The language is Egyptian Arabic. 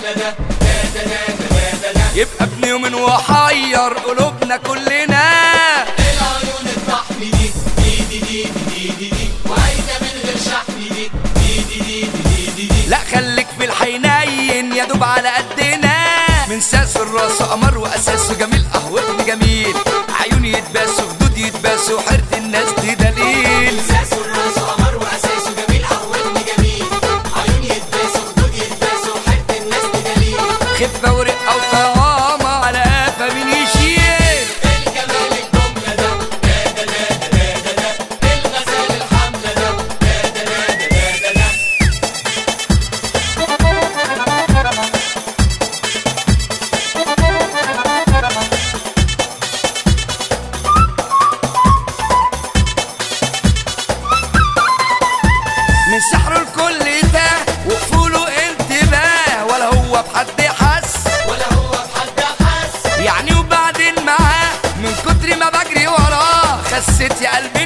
يبقى ابن يوم وحير قلوبنا كلنا العيون الطحن دي دي دي دي دي دي دي وعايزة من غير شحن دي دي دي دي دي دي دي لا خليك في الحنين يا دوب على قدنا من ساس الراس قمر واساسه جميل قهوتني جميل عيوني يتباسوا خدود يتباسوا حيرة الناس دي دليل ساس الراس قمر واساسه جميل قهوتني جميل عيون يتباسوا خدود يتباسوا حته الناس دليل خفة ورقة وطعامة على قفا مين يشيل الجمال الجملة ده دا دا دا دا دا دا الغزال الحملة ده دا دا دا دا دا دا من سحره الكل ده وقفوله انتباه ولا هو بحد حس ولا هو بحد حس يعني وبعدين معاه من كتر ما بجري وراه خسيت يا قلبي